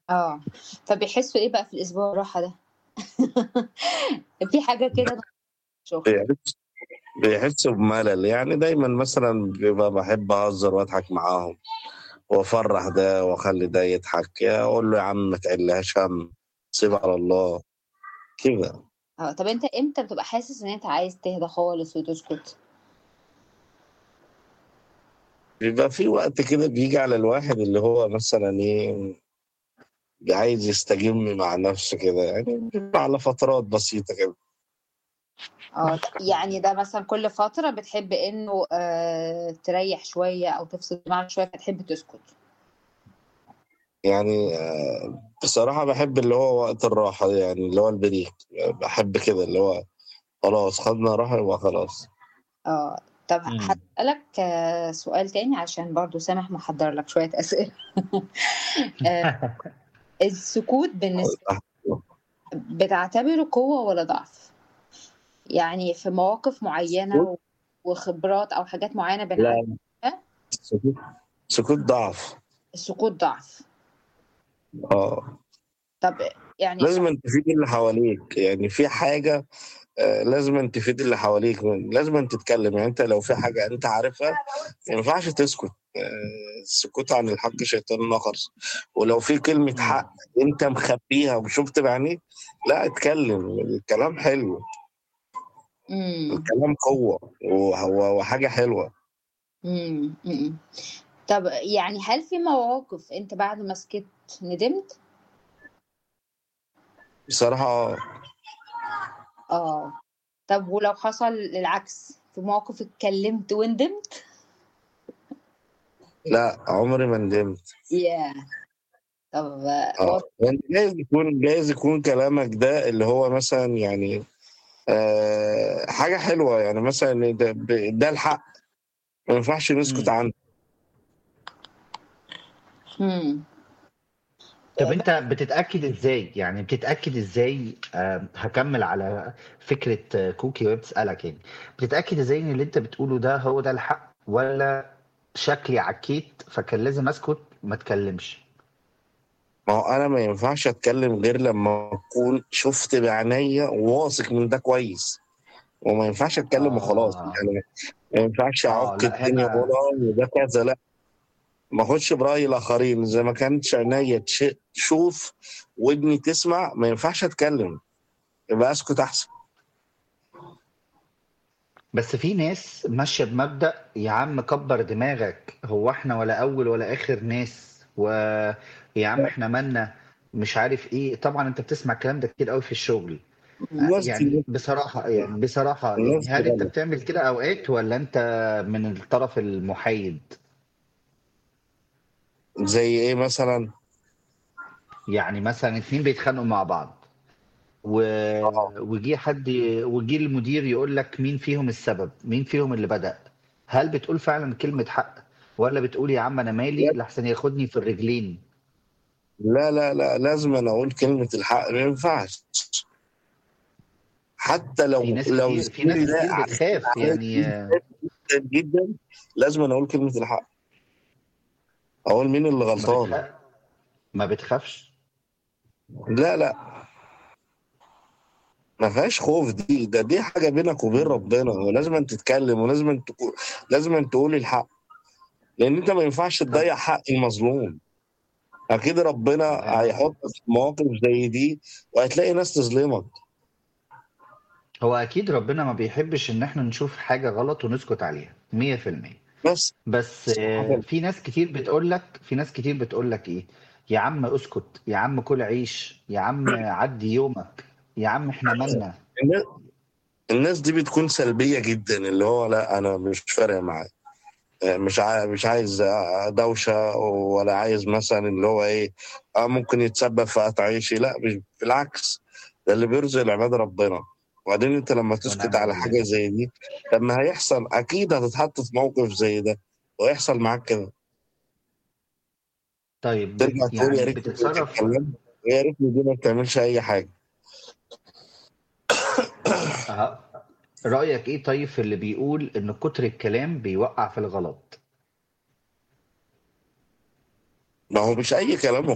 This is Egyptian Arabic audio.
آه، فبيحسّوا إيه بقى في الأسبوع الراحة ده؟ في حاجة كده شغل. بيحس بيحسّوا بملل، يعني دايمًا مثلًا بيبقى باحب أهزّر وأضحك معاهم وأفرّح ده وأخلّي ده يضحك، أقول له: "يا عم ما تعيلهاش هَم، سيبها على الله." كده. آه، طَب أنت إمتى بتبقى حاسس إن أنت عايز تهدى خالص وتسكت؟ بيبقى في وقت كده بييجي على الواحد اللي هو مثلًا إيه، عايز يستجم مع نَفْسه كده، يعني بيبقى على فترات بسيطة كده. آه، يعني ده مثلًا كل فترة بتحب إنه آآ تريّح شوية أو تفصل دماغك شوية فتحب تسكت. يعني آآ بصراحة باحب اللي هو وقت الراحة يعني اللي هو الbreak باحب كده، اللي هو خلاص خدنا راحة يبقى خلاص. آه، طَب إمم. هاسألك سؤال تاني عشان برضه سامح محضّر لك شوية أسئلة. آآ السكوت بالنسبة بتعتبره قوة والّا ضعف؟ يعني في مواقف معيّنة السكوت؟ و وخبرات أو حاجات معيّنة بنعدّي لا بيها؟ السكوت السكوت ضعف. السكوت ضعف. آه. طَب يعني لازمًا تفيد اللي حواليك، يعني في حاجة آآ لازمًا تفيد اللي حواليك، لازمًا تتكلّم، يعني أنت لو في حاجة أنت عارفها ما ينفعش تسكت، آآ السكوت عن الحق شيطان نَقَص، ولو في كلمة إمم. حق أنت مخبّيها وشُفت بعينيك، لأ اتكلّم، الكلام حلو. إمم. الكلام قوة وه وحاجة حلوة. إمم، إمم. طَب يعني هل في مواقف أنت بعد ما سكِتّ ندمت؟ بصراحة آه. آه، طَب ولو حصل العكس، في موقف اتكلّمت وندمت؟ لأ، عمري ما ندمت. ياه! طَب آه، و يعني جايز يكون جايز يكون كلامك ده اللي هو مثلًا يعني آآ حاجة حلوة، يعني مثلًا ده ب ده الحق، ما ينفعش نسكت إمم. عنه. إمم. طَب آآ أنت بتتأكد إزاي، يعني بتتأكد إزاي آآ هاكمّل على فكرة كوكي وهي بتسألك يعني، بتتأكد إزاي إن اللي أنت بتقوله ده هو ده الحق والّا شكلي عكيت فكان لازم أسكت ما أتكلّمش؟ ما هو أنا ما ينفعش أتكلّم غير لمّا أكون شُفت بعينيّا وواثق من ده كويس، وما ينفعش أتكلّم وخلاص، آه. يعني ما ينفعش آه، أعُك لأ الدنيا هنا وأقول آه وده كذا لأ. ما آخُدش برأي الآخرين، إذا ما كانتش عينيّا تش تشوف ودني تسمع، ما ينفعش أتكلّم، يبقى أسكت أحسن. بس في ناس ماشية بمبدأ يا عم كبّر دماغك، هو إحنا ولا أول ولا آخر ناس، ويا عم إحنا مالنا مش عارف إيه، طبعًا أنت بتسمع الكلام ده كتير أوي في الشغل. أ الناس يعني دي بصراحة يعني بصراحة الناس يعني دي هل أنت غلط. بتعمل كده أوقات والّا أنت من الطرف المُحايد؟ زي إيه مثلًا؟ يعني مثلًا 2 بيتخانقوا مع بعض و آه. وجِه حد وجِه المدير يقول لك مين فيهم السبب، مين فيهم اللي بدأ، هل بتقول فعلًا كلمة حق والّا بتقول يا عم أنا مالي لأ. لأحسن ياخدني في الرجلين؟ لا، لا، لأ، لازمًا أقول كلمة الحق، ما ينفعش. حتى في لو ناس لو كتير في ناس زميلي ده كتير عزيز بتخاف عليّا يعني جدًا، جدًا، لازمًا أقول كلمة الحق. أقول مين اللي ما غلطان. بتخ ما بتخافش؟ لا، لأ. ما فيهاش خوف دي، ده دي حاجة بينك وبين إمم. ربنا، ولازمًا تتكلّم ولازمًا تكو لازمًا تقول الحق، لإن أنت ما ينفعش طب تضيّع حق المظلوم. أكيد ربنا آآ هيحطّك في مواقف زي دي وهتلاقي ناس تظلمك. هو أكيد ربنا ما بيحبش إن إحنا نشوف حاجة غلط ونسكت عليها 100%، بس. بس في ناس كتير بتقول لك في ناس كتير بتقول لك إيه، يا عم اسكت، يا عم كُل عيش، يا عم عدّي يومك، يا عم إحنا مالنا. النا الناس دي بتكون سلبية جدًا، اللي هو لأ أنا مش فارق معايا، آآ مش عا مش عايز آآ دوشة ولا عايز مثلًا اللي هو إيه، آه ممكن يتسبب في قطع عيشي، لأ مش بالعكس، ده اللي بيرزق العباد ربنا، وبعدين أنت لمّا تسكت ونعم على بالله. حاجة زي دي، لمّا هيحصل أكيد هتتحط في موقف زي ده، وهيحصل معاك كده. طيب ترجع بت تقول يا يعني ريتني كنت بتتصرّف اتكلّمت، ويا ريتني دي ما بتعملش أي حاجة. أها، رأيك إيه طيب في اللي بيقول إن كتر الكلام بيوقّع في الغلط؟ ما هو مش أي كلام